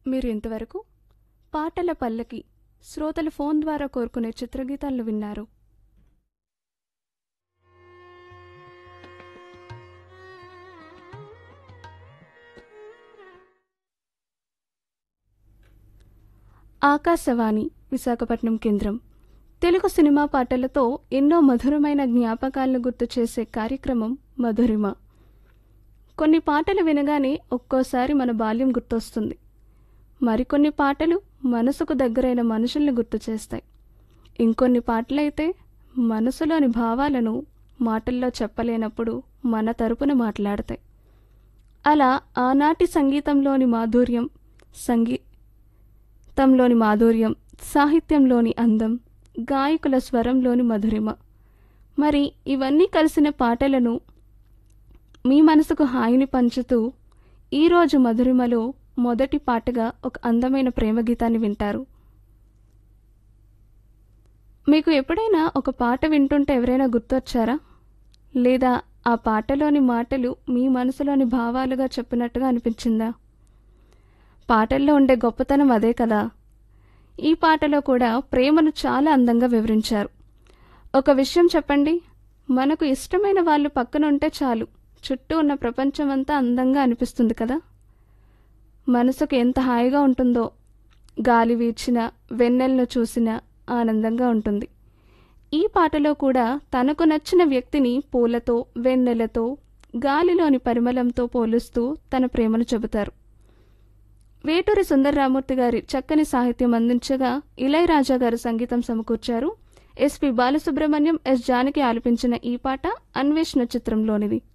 మీరు ఇంతవరకు పాటల పల్లకి శ్రోతలు ఫోన్ ద్వారా కోరుకునే చిత్రగీతాలను విన్నారు ఆకాశవాణి విశాఖపట్నం కేంద్రం తెలుగు సినిమా పాటలతో ఎన్నో మధురమైన జ్ఞాపకాలను గుర్తు చేసే కార్యక్రమం మధురిమ కొన్ని పాటలు వినగానే ఒక్కోసారి మన బాల్యం గుర్తొస్తుంది మరికొన్ని పాటలు మనసుకు దగ్గరైన మనుషుల్ని గుర్తు చేస్తాయి ఇంకొన్ని పాటలైతే మనసులోని భావాలను మాటల్లో చెప్పలేనప్పుడు మన తరపున మాట్లాడతాయి అలా ఆనాటి సంగీతంలోని మాధుర్యం సంగీతంలోని మాధుర్యం సాహిత్యంలోని అందం గాయకుల స్వరంలోని మధురిమ మరి ఇవన్నీ కలిసిన పాటలను మీ మనసుకు హాయిని పంచుతూ ఈరోజు మధురిమలో మొదటి పాటగా ఒక అందమైన ప్రేమ గీతాన్ని వింటారు మీకు ఎప్పుడైనా ఒక పాట వింటుంటే ఎవరైనా గుర్తొచ్చారా లేదా ఆ పాటలోని మాటలు మీ మనసులోని భావాలుగా చెప్పినట్టుగా అనిపించిందా పాటల్లో ఉండే గొప్పతనం అదే కదా ఈ పాటలో కూడా ప్రేమను చాలా అందంగా వివరించారు ఒక విషయం చెప్పండి మనకు ఇష్టమైన వాళ్ళు పక్కన ఉంటే చాలు చుట్టూ ఉన్న ప్రపంచమంతా అందంగా అనిపిస్తుంది కదా మనసుకు ఎంత హాయిగా ఉంటుందో గాలి వీచిన వెన్నెలను చూసిన ఆనందంగా ఉంటుంది ఈ పాటలో కూడా తనకు నచ్చిన వ్యక్తిని పూలతో వెన్నెలతో గాలిలోని పరిమళంతో పోలుస్తూ తన ప్రేమను చెబుతారు వేటూరి సుందరరామూర్తి గారి చక్కని సాహిత్యం అందించగా ఇళయరాజా గారు సంగీతం సమకూర్చారు ఎస్పి బాలసుబ్రహ్మణ్యం ఎస్ జానకి ఆలపించిన ఈ పాట అన్వేషణ చిత్రంలోనిది